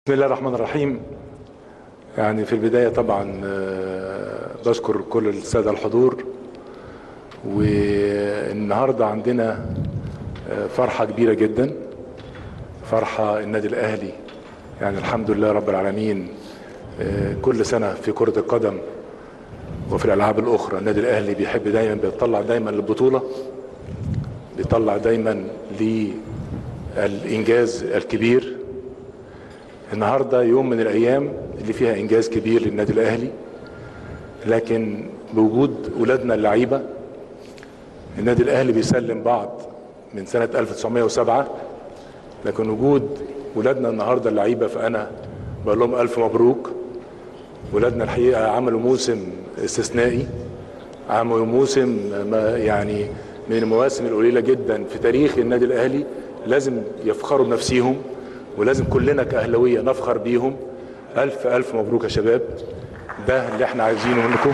بسم الله الرحمن الرحيم يعني في البداية طبعا آه، بشكر كل السادة الحضور والنهاردة عندنا آه، فرحة كبيرة جدا فرحة النادي الأهلي يعني الحمد لله رب العالمين آه، كل سنة في كرة القدم وفي الألعاب الأخرى النادي الأهلي بيحب دايما بيطلع دايما للبطولة بيطلع دايما للإنجاز الكبير النهارده يوم من الايام اللي فيها انجاز كبير للنادي الاهلي لكن بوجود ولادنا اللعيبه النادي الاهلي بيسلم بعض من سنه 1907 لكن وجود ولادنا النهارده اللعيبه فانا بقول لهم الف مبروك ولادنا الحقيقه عملوا موسم استثنائي عملوا موسم ما يعني من المواسم القليله جدا في تاريخ النادي الاهلي لازم يفخروا بنفسيهم ولازم كلنا كأهلوية نفخر بيهم ألف ألف مبروك يا شباب ده اللي احنا عايزينه منكم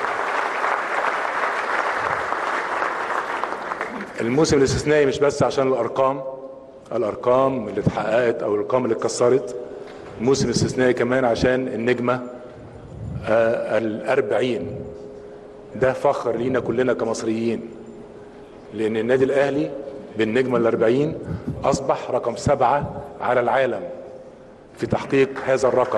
الموسم الاستثنائي مش بس عشان الأرقام الأرقام اللي اتحققت أو الأرقام اللي اتكسرت الموسم الاستثنائي كمان عشان النجمة آه الأربعين ده فخر لينا كلنا كمصريين لأن النادي الأهلي بالنجمة الأربعين أصبح رقم سبعة على العالم في تحقيق هذا الرقم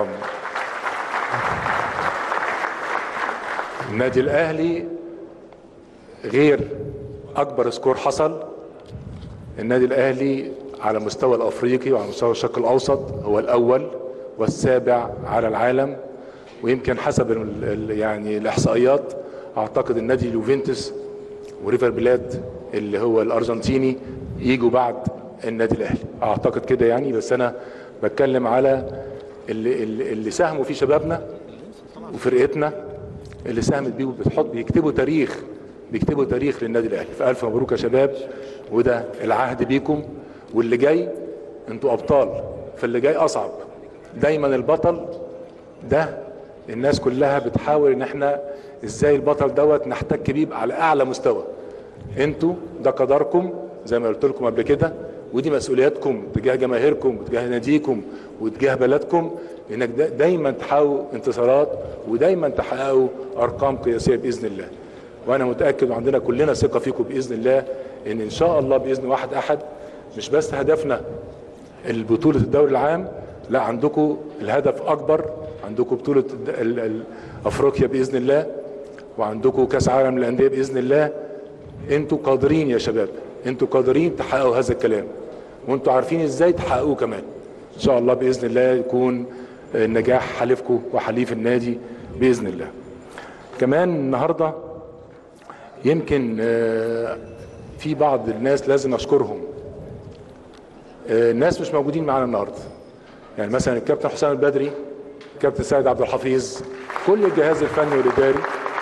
النادي الأهلي غير أكبر سكور حصل النادي الأهلي على مستوى الأفريقي وعلى مستوى الشرق الأوسط هو الأول والسابع على العالم ويمكن حسب ال- ال- يعني الإحصائيات أعتقد النادي اليوفنتوس وريفر بلاد اللي هو الارجنتيني يجوا بعد النادي الاهلي اعتقد كده يعني بس انا بتكلم على اللي, اللي, اللي ساهموا فيه شبابنا وفرقتنا اللي ساهمت بيه وبتحط بيكتبوا تاريخ بيكتبوا تاريخ للنادي الاهلي فالف مبروك يا شباب وده العهد بيكم واللي جاي انتوا ابطال فاللي جاي اصعب دايما البطل ده الناس كلها بتحاول ان احنا ازاي البطل دوت نحتك بيه على اعلى مستوى انتوا ده قدركم زي ما قلت لكم قبل كده ودي مسؤولياتكم تجاه جماهيركم وتجاه ناديكم وتجاه بلدكم انك دا دايما تحققوا انتصارات ودايما تحققوا ارقام قياسيه باذن الله وانا متاكد وعندنا كلنا ثقه فيكم باذن الله ان ان شاء الله باذن واحد احد مش بس هدفنا البطوله الدوري العام لا عندكم الهدف اكبر عندكم بطوله الد- ال- ال- افريقيا باذن الله وعندكم كاس عالم للانديه باذن الله انتوا قادرين يا شباب انتوا قادرين تحققوا هذا الكلام وانتوا عارفين ازاي تحققوه كمان ان شاء الله باذن الله يكون النجاح حليفكم وحليف النادي باذن الله كمان النهارده يمكن آه، في بعض الناس لازم اشكرهم آه، الناس مش موجودين معانا النهارده يعني مثلا الكابتن حسام البدري الكابتن سيد عبد الحفيظ كل الجهاز الفني والاداري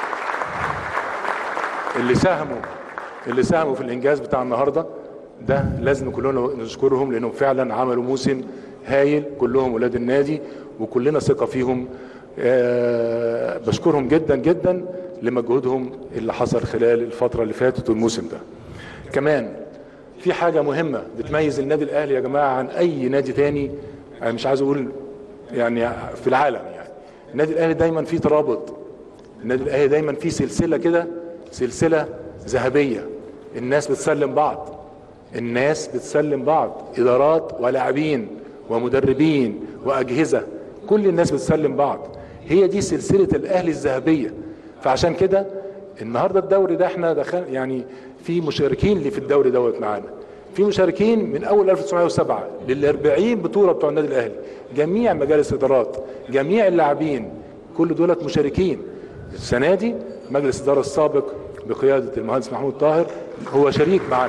اللي ساهموا اللي ساهموا في الانجاز بتاع النهارده ده لازم كلنا نشكرهم لانهم فعلا عملوا موسم هايل كلهم ولاد النادي وكلنا ثقه فيهم آه بشكرهم جدا جدا لمجهودهم اللي حصل خلال الفتره اللي فاتت والموسم ده كمان في حاجه مهمه بتميز النادي الاهلي يا جماعه عن اي نادي تاني انا مش عايز اقول يعني في العالم يعني النادي الاهلي دايما فيه ترابط النادي الاهلي دايما فيه سلسله كده سلسله ذهبيه الناس بتسلم بعض الناس بتسلم بعض ادارات ولاعبين ومدربين واجهزه كل الناس بتسلم بعض هي دي سلسله الاهلي الذهبيه فعشان كده النهارده الدوري ده احنا دخل يعني في مشاركين اللي في الدوري دوت معانا في مشاركين من اول 1907 لل 40 بطوله بتوع النادي الاهلي جميع مجالس ادارات جميع اللاعبين كل دولت مشاركين السنه دي مجلس الاداره السابق بقياده المهندس محمود طاهر هو شريك معانا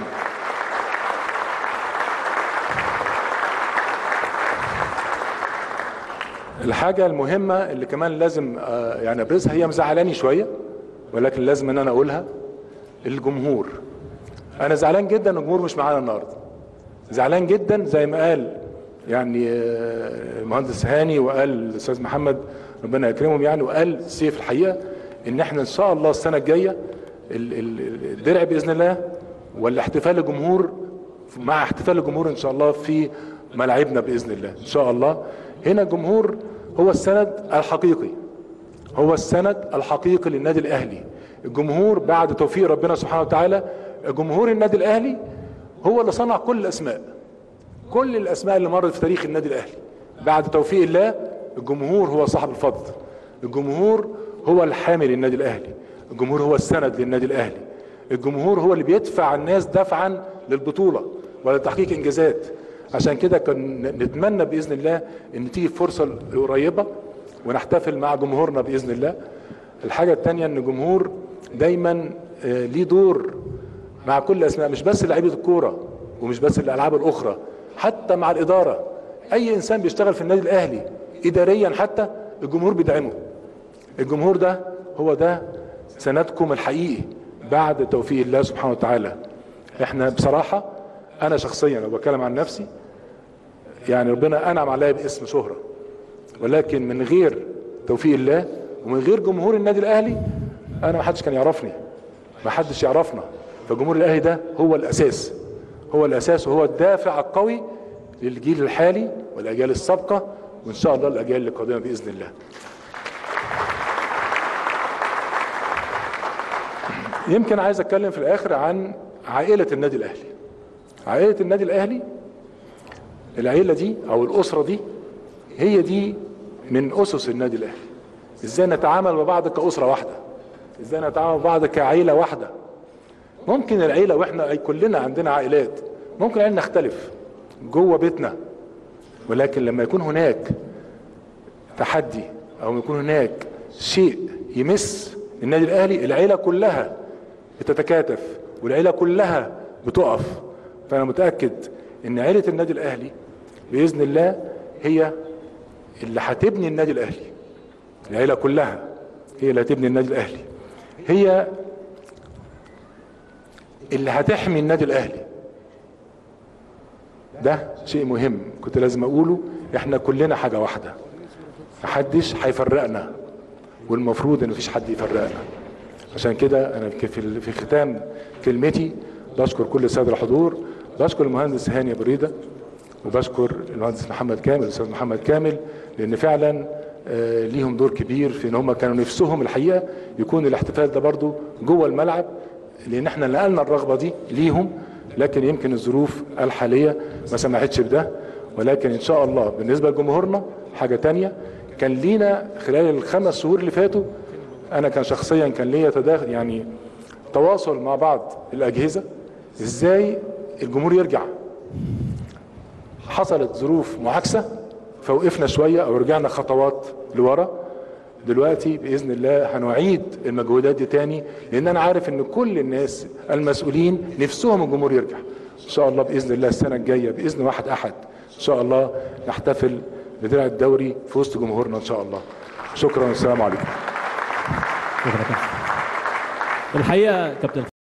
الحاجه المهمه اللي كمان لازم آه، يعني ابرزها هي مزعلاني شويه ولكن لازم ان انا اقولها الجمهور انا زعلان جدا ان الجمهور مش معانا النهارده زعلان جدا زي ما قال يعني آه، المهندس هاني وقال الاستاذ محمد ربنا يكرمهم يعني وقال سيف الحقيقه ان احنا ان شاء الله السنه الجايه ال- ال- الدرع باذن الله والاحتفال الجمهور مع احتفال الجمهور ان شاء الله في ملاعبنا باذن الله ان شاء الله هنا الجمهور هو السند الحقيقي هو السند الحقيقي للنادي الاهلي الجمهور بعد توفيق ربنا سبحانه وتعالى جمهور النادي الاهلي هو اللي صنع كل الاسماء كل الاسماء اللي مرت في تاريخ النادي الاهلي بعد توفيق الله الجمهور هو صاحب الفضل الجمهور هو الحامل للنادي الاهلي الجمهور هو السند للنادي الاهلي الجمهور هو اللي بيدفع الناس دفعا للبطوله ولتحقيق انجازات عشان كده كان نتمنى باذن الله ان تيجي فرصه قريبه ونحتفل مع جمهورنا باذن الله الحاجه الثانيه ان الجمهور دايما آه، ليه دور مع كل الاسماء مش بس لعيبه الكوره ومش بس الالعاب الاخرى حتى مع الاداره اي انسان بيشتغل في النادي الاهلي اداريا حتى الجمهور بيدعمه الجمهور ده هو ده سندكم الحقيقي بعد توفيق الله سبحانه وتعالى احنا بصراحه انا شخصيا لو بتكلم عن نفسي يعني ربنا انعم عليا باسم شهره ولكن من غير توفيق الله ومن غير جمهور النادي الاهلي انا ما حدش كان يعرفني ما حدش يعرفنا فجمهور الاهلي ده هو الاساس هو الاساس وهو الدافع القوي للجيل الحالي والاجيال السابقه وان شاء الله الاجيال القادمه باذن الله يمكن عايز اتكلم في الاخر عن عائله النادي الاهلي عائله النادي الاهلي العيله دي او الاسره دي هي دي من اسس النادي الاهلي ازاي نتعامل مع بعض كاسره واحده ازاي نتعامل مع بعض كعيله واحده ممكن العيله واحنا كلنا عندنا عائلات ممكن العيله نختلف جوه بيتنا ولكن لما يكون هناك تحدي او يكون هناك شيء يمس النادي الاهلي العيله كلها بتتكاتف والعيله كلها بتقف فانا متاكد ان عيله النادي الاهلي باذن الله هي اللي هتبني النادي الاهلي العيله كلها هي اللي هتبني النادي الاهلي هي اللي هتحمي النادي الاهلي ده شيء مهم كنت لازم اقوله احنا كلنا حاجه واحده محدش هيفرقنا والمفروض ان مفيش حد يفرقنا عشان كده انا في في في ختام كلمتي بشكر كل الساده الحضور بشكر المهندس هاني بريده وبشكر المهندس محمد كامل الاستاذ محمد كامل لان فعلا آه، ليهم دور كبير في ان هم كانوا نفسهم الحقيقه يكون الاحتفال ده برضو جوه الملعب لان احنا نقلنا الرغبه دي ليهم لكن يمكن الظروف الحاليه ما سمحتش بده ولكن ان شاء الله بالنسبه لجمهورنا حاجه تانية كان لينا خلال الخمس شهور اللي فاتوا انا كان شخصيا كان ليا تداخل يعني تواصل مع بعض الاجهزه ازاي الجمهور يرجع حصلت ظروف معاكسه فوقفنا شويه او رجعنا خطوات لورا دلوقتي باذن الله هنعيد المجهودات دي تاني لان انا عارف ان كل الناس المسؤولين نفسهم الجمهور يرجع ان شاء الله باذن الله السنه الجايه باذن واحد احد ان شاء الله نحتفل بدرع الدوري في وسط جمهورنا ان شاء الله شكرا والسلام عليكم الحقيقه كابتن